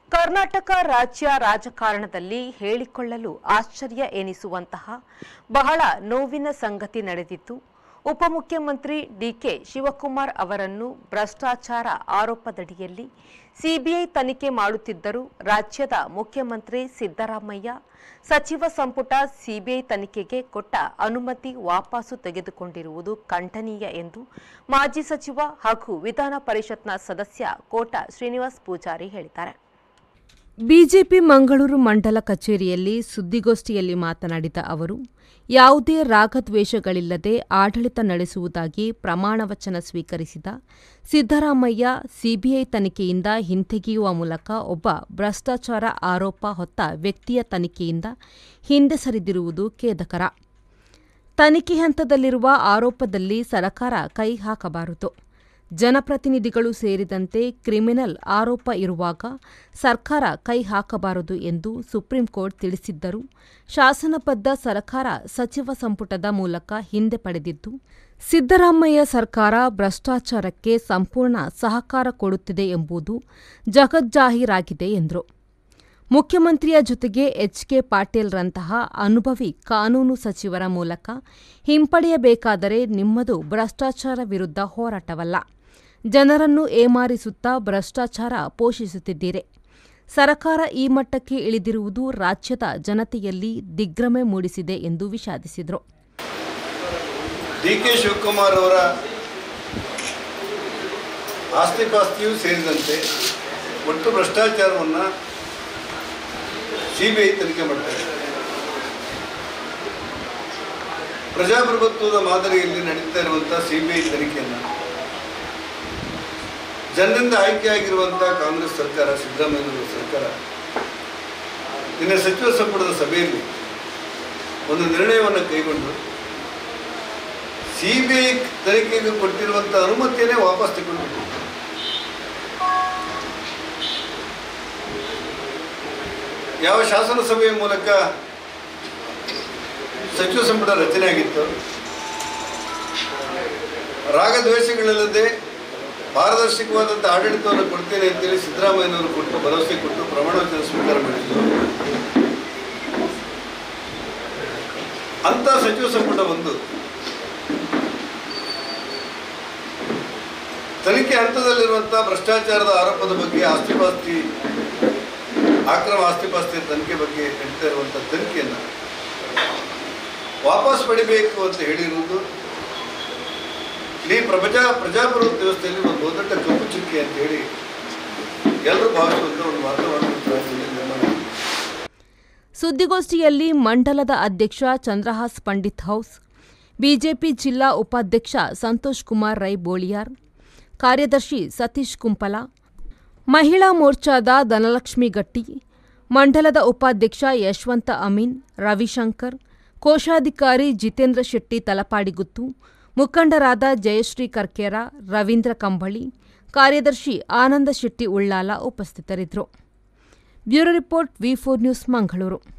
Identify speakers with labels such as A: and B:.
A: ಕರ್ನಾಟಕ ರಾಜ್ಯ ರಾಜಕಾರಣದಲ್ಲಿ ಹೇಳಿಕೊಳ್ಳಲು ಆಶ್ಚರ್ಯ ಎನಿಸುವಂತಹ ಬಹಳ ನೋವಿನ ಸಂಗತಿ ನಡೆದಿತ್ತು ಉಪಮುಖ್ಯಮಂತ್ರಿ ಡಿಕೆ ಶಿವಕುಮಾರ್ ಅವರನ್ನು ಭ್ರಷ್ಟಾಚಾರ ಆರೋಪದಡಿಯಲ್ಲಿ ಸಿಬಿಐ ತನಿಖೆ ಮಾಡುತ್ತಿದ್ದರೂ ರಾಜ್ಯದ ಮುಖ್ಯಮಂತ್ರಿ ಸಿದ್ದರಾಮಯ್ಯ ಸಚಿವ ಸಂಪುಟ ಸಿಬಿಐ ತನಿಖೆಗೆ ಕೊಟ್ಟ ಅನುಮತಿ ವಾಪಸು ತೆಗೆದುಕೊಂಡಿರುವುದು ಖಂಡನೀಯ ಎಂದು ಮಾಜಿ ಸಚಿವ ಹಾಗೂ ವಿಧಾನ ಪರಿಷತ್ನ ಸದಸ್ಯ ಕೋಟ ಶ್ರೀನಿವಾಸ್ ಪೂಜಾರಿ ಹೇಳಿದ್ದಾರೆ ಬಿಜೆಪಿ ಮಂಗಳೂರು ಮಂಡಲ ಕಚೇರಿಯಲ್ಲಿ ಸುದ್ದಿಗೋಷ್ಠಿಯಲ್ಲಿ ಮಾತನಾಡಿದ ಅವರು ಯಾವುದೇ ರಾಗದ್ವೇಷಗಳಿಲ್ಲದೆ ಆಡಳಿತ ನಡೆಸುವುದಾಗಿ ಪ್ರಮಾಣವಚನ ಸ್ವೀಕರಿಸಿದ ಸಿದ್ದರಾಮಯ್ಯ ಸಿಬಿಐ ತನಿಖೆಯಿಂದ ಹಿಂತೆಗೆಯುವ ಮೂಲಕ ಒಬ್ಬ ಭ್ರಷ್ಟಾಚಾರ ಆರೋಪ ಹೊತ್ತ ವ್ಯಕ್ತಿಯ ತನಿಖೆಯಿಂದ ಹಿಂದೆ ಸರಿದಿರುವುದು ಖೇದಕರ ತನಿಖೆ ಹಂತದಲ್ಲಿರುವ ಆರೋಪದಲ್ಲಿ ಸರಕಾರ ಕೈ ಹಾಕಬಾರದು ಜನಪ್ರತಿನಿಧಿಗಳು ಸೇರಿದಂತೆ ಕ್ರಿಮಿನಲ್ ಆರೋಪ ಇರುವಾಗ ಸರ್ಕಾರ ಕೈ ಹಾಕಬಾರದು ಎಂದು ಸುಪ್ರೀಂ ಕೋರ್ಟ್ ತಿಳಿಸಿದ್ದರೂ ಶಾಸನಬದ್ಧ ಸರ್ಕಾರ ಸಚಿವ ಸಂಪುಟದ ಮೂಲಕ ಹಿಂದೆ ಪಡೆದಿದ್ದು ಸಿದ್ದರಾಮಯ್ಯ ಸರ್ಕಾರ ಭ್ರಷ್ಟಾಚಾರಕ್ಕೆ ಸಂಪೂರ್ಣ ಸಹಕಾರ ಕೊಡುತ್ತಿದೆ ಎಂಬುದು ಜಗಜ್ಜಾಹೀರಾಗಿದೆ ಎಂದರು ಮುಖ್ಯಮಂತ್ರಿಯ ಜೊತೆಗೆ ಎಚ್ಕೆ ಪಾಟೀಲ್ರಂತಹ ಅನುಭವಿ ಕಾನೂನು ಸಚಿವರ ಮೂಲಕ ಹಿಂಪಡೆಯಬೇಕಾದರೆ ನಿಮ್ಮದು ಭ್ರಷ್ಟಾಚಾರ ವಿರುದ್ಧ ಹೋರಾಟವಲ್ಲ ಜನರನ್ನು ಏಮಾರಿಸುತ್ತಾ ಭ್ರಷ್ಟಾಚಾರ ಪೋಷಿಸುತ್ತಿದ್ದೀರಿ ಸರಕಾರ ಈ ಮಟ್ಟಕ್ಕೆ ಇಳಿದಿರುವುದು ರಾಜ್ಯದ ಜನತೆಯಲ್ಲಿ ದಿಗ್ಭ್ರಮೆ ಮೂಡಿಸಿದೆ ಎಂದು ವಿಷಾದಿಸಿದರು
B: ಡಿ ಕೆ ಶಿವಕುಮಾರ್ ಅವರ ಆಸ್ತಿಪಾಸ್ತಿಯೂ ಸೇರಿದಂತೆ ಒಟ್ಟು ಭ್ರಷ್ಟಾಚಾರವನ್ನು ಸಿ ಬಿ ಐ ತನಿಖೆ ಮಾಡ್ತಾರೆ ಪ್ರಜಾಪ್ರಭುತ್ವದ ಮಾದರಿಯಲ್ಲಿ ನಡೀತಾ ಇರುವಂಥ ಸಿ ಬಿ ಐ ತನಿಖೆಯನ್ನು ಜನರಿಂದ ಆಯ್ಕೆಯಾಗಿರುವಂಥ ಕಾಂಗ್ರೆಸ್ ಸರ್ಕಾರ ಸಿದ್ದರಾಮಯ್ಯ ಸರ್ಕಾರ ನಿನ್ನೆ ಸಚಿವ ಸಂಪುಟದ ಸಭೆಯಲ್ಲಿ ಒಂದು ನಿರ್ಣಯವನ್ನು ಕೈಗೊಂಡು ಸಿ ಬಿ ಐ ತನಿಖೆಗೆ ಕೊಟ್ಟಿರುವಂಥ ಅನುಮತಿಯನ್ನೇ ವಾಪಸ್ ತಗೊಂಡ್ಬಿಟ್ಟು ಯಾವ ಶಾಸನ ಸಭೆಯ ಮೂಲಕ ಸಚಿವ ಸಂಪುಟ ರಚನೆ ಆಗಿತ್ತು ರಾಗದ್ವೇಷಗಳಿಲ್ಲದೆ ಪಾರದರ್ಶಕವಾದಂಥ ಆಡಳಿತವನ್ನು ಕೊಡ್ತೇನೆ ಅಂತೇಳಿ ಸಿದ್ದರಾಮಯ್ಯನವರು ಕೊಟ್ಟು ಭರವಸೆ ಕೊಟ್ಟು ಪ್ರಮಾಣವಚನ ಸ್ವೀಕಾರ ಮಾಡಿದ್ರು ಅಂಥ ಸಚಿವ ಸಂಪುಟ ಒಂದು ತನಿಖೆ ಹಂತದಲ್ಲಿರುವಂಥ ಭ್ರಷ್ಟಾಚಾರದ ಆರೋಪದ ಬಗ್ಗೆ ಆಸ್ತಿಪಾಸ್ತಿ ಅಕ್ರಮ ಆಸ್ತಿಪಾಸ್ತಿ ತನಿಖೆ ಬಗ್ಗೆ ನಡೀತಾ ಇರುವಂಥ ತನಿಖೆಯನ್ನು ವಾಪಸ್ ಪಡಿಬೇಕು ಅಂತ ಹೇಳಿರುವುದು ಇಡೀ ಪ್ರಜಾ ಪ್ರಜಾಪ್ರಭುತ್ವ ವ್ಯವಸ್ಥೆಯಲ್ಲಿ ಒಂದು ಬಹುದೊಡ್ಡ ಕಪ್ಪು ಚುಕ್ಕಿ ಅಂತ ಹೇಳಿ ಎಲ್ಲರೂ ಭಾವಿಸುವಂಥ ಒಂದು ವಾತಾವರಣ ನಿರ್ಮಾಣ ಆಗಿದೆ.
A: ಸುದ್ದಿಗೋಷ್ಠಿಯಲ್ಲಿ ಮಂಡಲದ ಅಧ್ಯಕ್ಷ ಚಂದ್ರಹಾಸ್ ಪಂಡಿತ್ ಹೌಸ್ ಬಿಜೆಪಿ ಜಿಲ್ಲಾ ಉಪಾಧ್ಯಕ್ಷ ಸಂತೋಷ್ ಕುಮಾರ್ ರೈ ಬೋಳಿಯಾರ್ ಕಾರ್ಯದರ್ಶಿ ಸತೀಶ್ ಕುಂಪಲ ಮಹಿಳಾ ಮೋರ್ಚಾದ ಧನಲಕ್ಷ್ಮಿ ಗಟ್ಟಿ ಮಂಡಲದ ಉಪಾಧ್ಯಕ್ಷ ಯಶವಂತ ಅಮೀನ್ ರವಿಶಂಕರ್ ಕೋಶಾಧಿಕಾರಿ ಜಿತೇಂದ್ರ ಶೆಟ್ಟಿ ತಲಪಾಡಿಗುತ್ತು ಮುಖಂಡರಾದ ಜಯಶ್ರೀ ಕರ್ಕೇರ ರವೀಂದ್ರ ಕಂಬಳಿ ಕಾರ್ಯದರ್ಶಿ ಆನಂದ ಶೆಟ್ಟಿ ಉಳ್ಳಾಲ ಉಪಸ್ಥಿತರಿದ್ದರು bureau report V four news Mangaluru